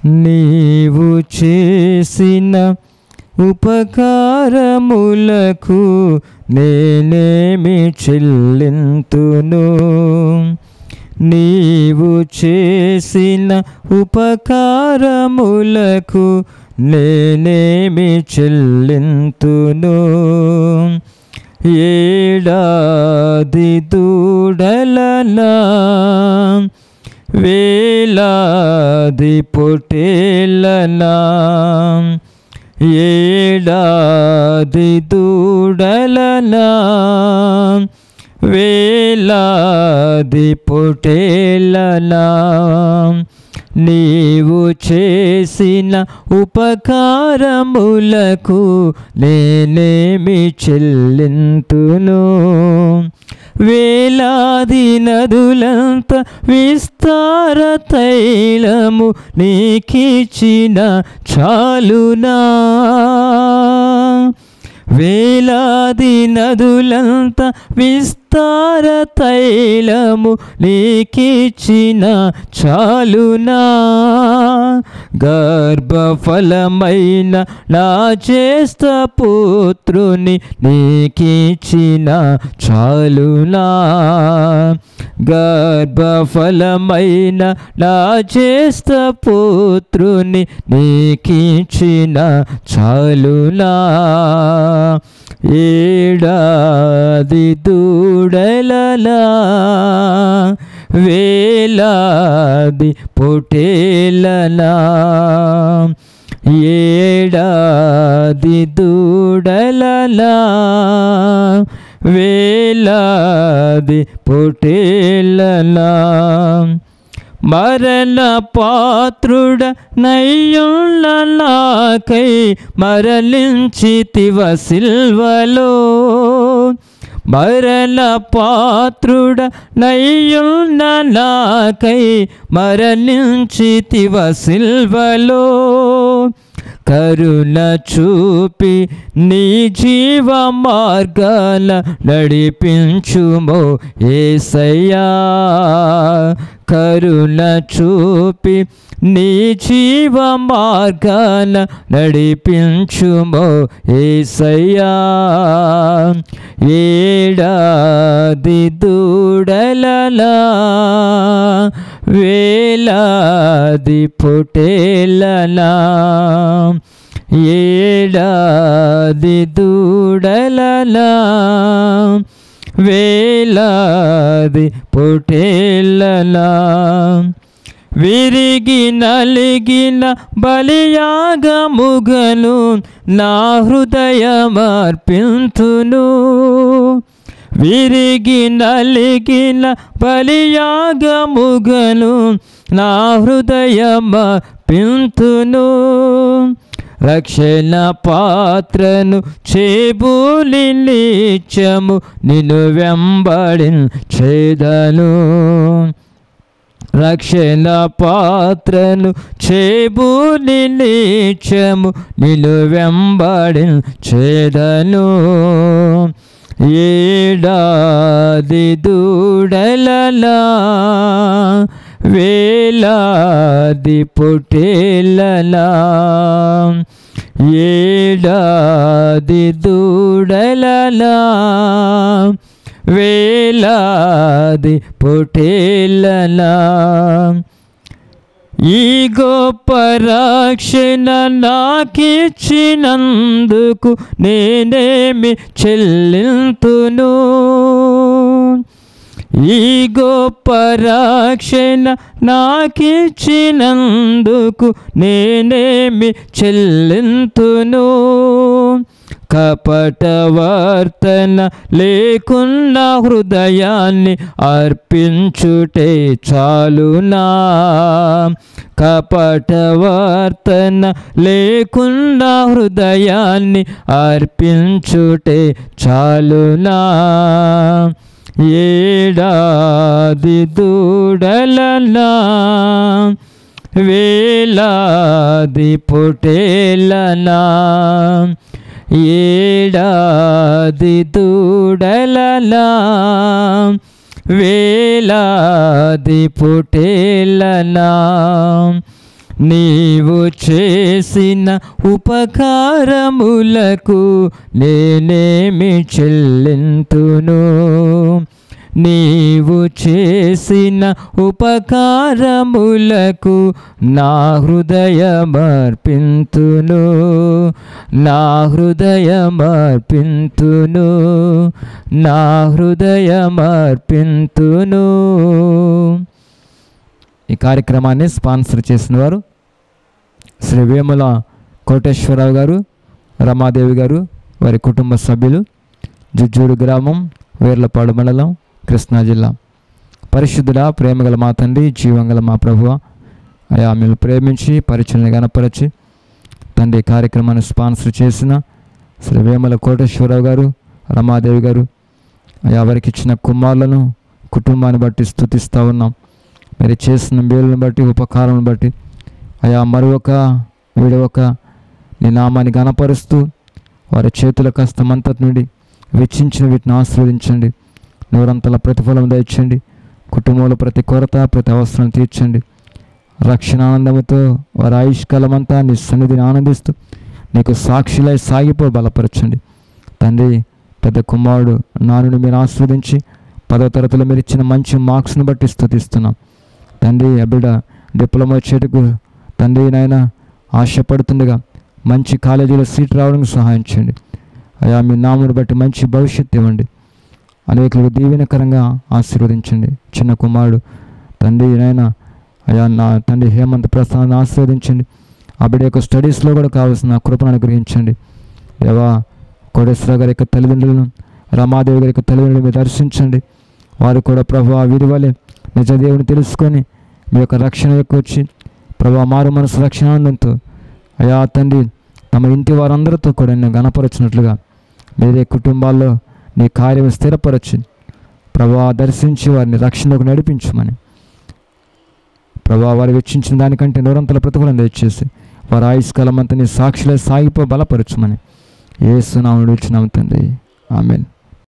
నీవు చేసిన ఉపకారములకు నేనేమి చెల్లింతును నీవు చేసిన ఉపకారములకు నేనేమి చెల్లింతును ఏడాది దూడలనా వేలాది పొటేలనా ఏడాది దూడలనా వేలాది పొటేలనా నీవు చేసిన ఉపకారములకు నేనేమి చెల్లింతును వేలాది నదులంత విస్తార తైలము నీకిచ్చిన చాలునా వేలాది నదులంత విస్తార తైలము నీకిచ్చిన చాలునా గర్భఫలమైన నా చేస్త పుత్రుని నీకిచ్చిన చాలునా గర్భఫలమైన నా చేస్త పుత్రుని నీకిచ్చిన చాలునా ఏడాది దూడలలా వేలాది పొటేలలా ఏడాది దూడలలా వేలాది పొటేలలా మరణ పాత్రుడ నయ్యుళ్ళ నాకై మరలించితివ సిల్వలో మరణ పాత్రుడ నయ్యున్న నాకై మరణించితివ సిల్వలో కరుణ చూపి నీ జీవ మార్గాల నడిపించుమో ఏసయ్యా కరుణ చూపి నీ జీవ మార్గాన నడిపించుమో ఏసయ్యా ఏడాది దూడలలా వేలాది పొటేలలా ఏడాది దూడలలా వేలాది పొటేలలా విరిగి నలిగిన బలియాగముగను నా హృదయమర్పింతును విరిగి నలిగిన బలియాగముగను నా హృదయమర్పింతును రక్షణ పాత్రను చేబూలి నిత్యము నిన్ను వెంబడించేదను రక్షణ పాత్రను చేబూలి నిత్యము నిన్ను వెంబడించేదను ఏడాది దూడలలా వేలాది పొటేలలా ఏడాది దూడలలా వేలాది పొటేలలా ఈ గొప్ప రక్షణ నాకిచ్చినందుకు నేనేమి చెల్లింతును ఈ గొప్ప రక్షణ నాకిచ్చినందుకు నేనేమి చెల్లింతును కపట వర్తన లేకున్న హృదయాన్ని అర్పించుటే చాలునా కపట వర్తన లేకున్న హృదయాన్ని అర్పించుటే చాలునా ఏడాది దూడలనా వేలాది పొటేలనా ఏడాది దూడలలా వేలాది పొటేలనా నీవు చేసిన ఉపకారములకు నేనేమి చెల్లింతును నీవు చేసిన ఉపకారములకు నా హృదయమర్పింతును నా హృదయమర్పింతును నా హృదయమర్పింతును ఈ కార్యక్రమాన్ని స్పాన్సర్ చేసిన వారు శ్రీ వేముల కోటేశ్వరరావు గారు రమాదేవి గారు వారి కుటుంబ సభ్యులు జుజ్జూరు గ్రామం వేర్లపాడు మండలం కృష్ణా జిల్లా పరిశుద్ధుడా ప్రేమగల మా తండ్రి జీవంగల మా ప్రభువ అయా మీరు ప్రేమించి పరిచయని గనపరచి తండ్రి ఈ కార్యక్రమాన్ని స్పాన్సర్ చేసిన శ్రీ వేముల కోటేశ్వరరావు గారు రమాదేవి గారు అయా వారికి ఇచ్చిన కుమారులను కుటుంబాన్ని బట్టి స్థుతిస్తూ ఉన్నాం మీరు చేసిన మేలును బట్టి ఉపకారం బట్టి అయా మరొక వీడొక నీ నామాన్ని గనపరుస్తూ వారి చేతుల కష్టమంతటి నుండి వెచ్చించిన వీటిని ఆశీర్వదించండి నూరంతల ప్రతిఫలం దయచండి కుటుంబంలో ప్రతి కొరత ప్రతి అవసరం తీర్చండి రక్షణ ఆనందముతో వారి ఆయుష్కాలమంతా నీ సన్నిధిని ఆనందిస్తూ నీకు సాక్షిలై సాగిపో బలపరచండి తండ్రి పెద్ద కుమారుడు నానుని మీరు ఆస్వాదించి పదో తరగతిలో మీరు ఇచ్చిన మంచి మార్క్స్ని బట్టి స్థుతిస్తున్నాం తండ్రి ఆ బిడ్డ డిప్లొమా చేటుకు తండ్రి నాయన ఆశపడుతుండగా మంచి కాలేజీలో సీట్ రావడానికి సహాయం చేయండి అయా మీ నాముని బట్టి మంచి భవిష్యత్తు ఇవ్వండి అనేకులకు దీవెనకరంగా ఆశీర్వదించండి చిన్న కుమారుడు తండ్రి నాయన అయా నా తండ్రి హేమంత్ ప్రస్థానాన్ని ఆశీర్వదించండి ఆ బిడ్డ యొక్క స్టడీస్లో కూడా కావాల్సిన కృపను అనుగ్రహించండి దేవా కోటేశ్వర గారి యొక్క తల్లిదండ్రులను రమాదేవి గారి యొక్క తల్లిదండ్రులను మీరు దర్శించండి వారు కూడా ప్రభు ఆ వీరి వలె నిజ దేవుని తెలుసుకొని మీ యొక్క రక్షణ యొక్క వచ్చి ప్రభు మారు మనసు రక్షణానందంతో అయా తండ్రి తమ ఇంటి వారందరితో కూడా నేను గణపరచినట్లుగా మీరే కుటుంబాల్లో నీ కార్యం స్థిరపరచు ప్రభా దర్శించి వారిని రక్షణలోకి నడిపించమని ప్రభా వారు వెచ్చించిన దానికంటే నూరంతల ప్రతిఫలం దయచేసి వారి ఆయుష్కాలం అంతా నీ సాక్షులే సాగిపో బలపరచమని ఏ సునాముడు ఇచ్చినాము తండ్రి ఆమెన్